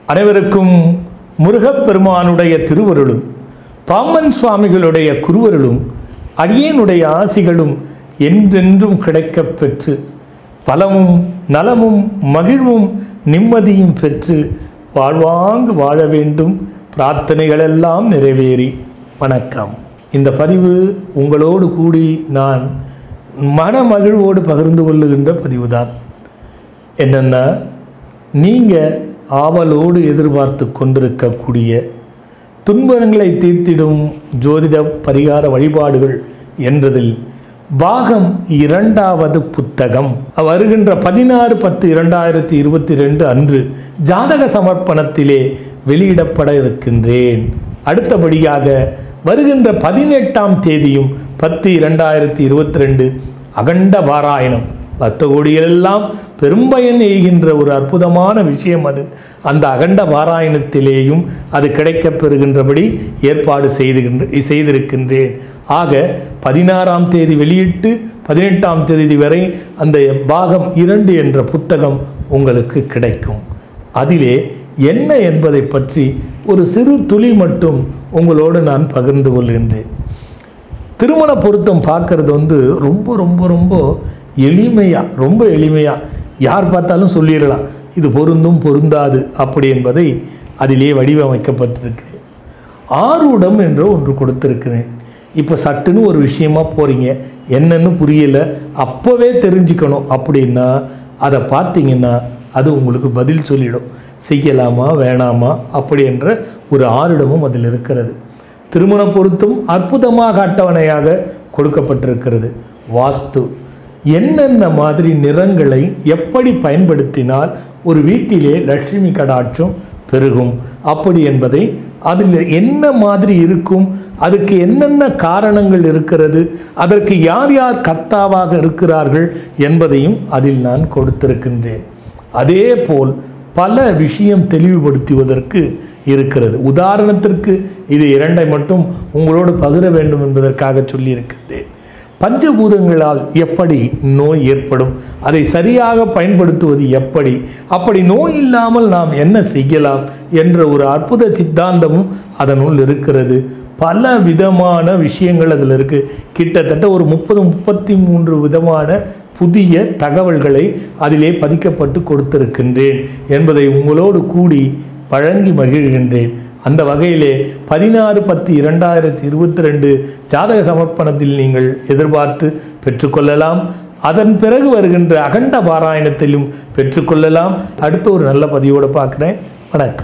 அனைவருக்கும் முருகப்பெருமானுடைய திருவருளும் பாம்பன் சுவாமிகளுடைய குருவருளும் அடியேனுடைய ஆசிகளும் என்றென்றும் கிடைக்கப் பெற்று பலமும் நலமும் மகிழ்வும் நிம்மதியும் பெற்று வாழ்வாங்கு வாழ வேண்டும் பிரார்த்தனைகளெல்லாம் நிறைவேறி வணக்கம் இந்த பதிவு உங்களோடு கூடி நான் மன மகிழ்வோடு பகிர்ந்து கொள்ளுகின்ற பதிவுதான் என்னென்னா நீங்கள் ஆவலோடு எதிர்பார்த்து கொண்டிருக்கக்கூடிய துன்பங்களை தீர்த்திடும் ஜோதிட பரிகார வழிபாடுகள் என்றதில் பாகம் இரண்டாவது புத்தகம் வருகின்ற பதினாறு பத்து இரண்டாயிரத்தி இருபத்தி ரெண்டு அன்று ஜாதக சமர்ப்பணத்திலே வெளியிடப்பட இருக்கின்றேன் அடுத்தபடியாக வருகின்ற பதினெட்டாம் தேதியும் பத்து இரண்டாயிரத்தி இருபத்தி ரெண்டு அகண்ட பாராயணம் பத்து கோடிகளெல்லாம் பெரும்பயன் எய்கின்ற ஒரு அற்புதமான விஷயம் அது அந்த அகண்ட பாராயணத்திலேயும் அது கிடைக்கப் பெறுகின்றபடி ஏற்பாடு செய்துகின்ற செய்திருக்கின்றேன் ஆக பதினாறாம் தேதி வெளியிட்டு பதினெட்டாம் தேதி வரை அந்த பாகம் இரண்டு என்ற புத்தகம் உங்களுக்கு கிடைக்கும் அதிலே என்ன என்பதை பற்றி ஒரு சிறு துளி மட்டும் உங்களோடு நான் பகிர்ந்து கொள்கின்றேன் திருமண பொருத்தம் பார்க்கறது வந்து ரொம்ப ரொம்ப ரொம்ப எளிமையாக ரொம்ப எளிமையாக யார் பார்த்தாலும் சொல்லிடலாம் இது பொருந்தும் பொருந்தாது அப்படி என்பதை அதிலே வடிவமைக்கப்பட்டிருக்கு ஆரூடம் என்று ஒன்று கொடுத்திருக்கிறேன் இப்போ சட்டுன்னு ஒரு விஷயமா போகிறீங்க என்னன்னு புரியல அப்போவே தெரிஞ்சுக்கணும் அப்படின்னா அதை பார்த்தீங்கன்னா அது உங்களுக்கு பதில் சொல்லிடும் செய்யலாமா வேணாமா அப்படி என்ற ஒரு ஆரிடமும் அதில் இருக்கிறது திருமண பொருத்தும் அற்புதமாக அட்டவணையாக கொடுக்கப்பட்டிருக்கிறது வாஸ்து என்னென்ன மாதிரி நிறங்களை எப்படி பயன்படுத்தினால் ஒரு வீட்டிலே லட்சுமி கடாட்சம் பெருகும் அப்படி என்பதை அதில் என்ன மாதிரி இருக்கும் அதுக்கு என்னென்ன காரணங்கள் இருக்கிறது அதற்கு யார் யார் கர்த்தாவாக இருக்கிறார்கள் என்பதையும் அதில் நான் கொடுத்திருக்கின்றேன் அதே போல் பல விஷயம் தெளிவுபடுத்துவதற்கு இருக்கிறது உதாரணத்திற்கு இது இரண்டை மட்டும் உங்களோடு பகிர வேண்டும் என்பதற்காக சொல்லியிருக்கின்றேன் பஞ்சபூதங்களால் எப்படி நோய் ஏற்படும் அதை சரியாக பயன்படுத்துவது எப்படி அப்படி நோய் இல்லாமல் நாம் என்ன செய்யலாம் என்ற ஒரு அற்புத சித்தாந்தமும் அதனுள் இருக்கிறது பல விதமான விஷயங்கள் அதில் இருக்குது கிட்டத்தட்ட ஒரு முப்பது முப்பத்தி மூன்று விதமான புதிய தகவல்களை அதிலே பதிக்கப்பட்டு கொடுத்திருக்கின்றேன் என்பதை உங்களோடு கூடி வழங்கி மகிழ்கின்றேன் அந்த வகையிலே பதினாறு பத்து இரண்டாயிரத்தி இருபத்தி ரெண்டு ஜாதக சமர்ப்பணத்தில் நீங்கள் எதிர்பார்த்து பெற்றுக்கொள்ளலாம் அதன் பிறகு வருகின்ற அகண்ட பாராயணத்திலும் பெற்றுக்கொள்ளலாம் அடுத்த ஒரு நல்ல பதிவோடு பார்க்குறேன் வணக்கம்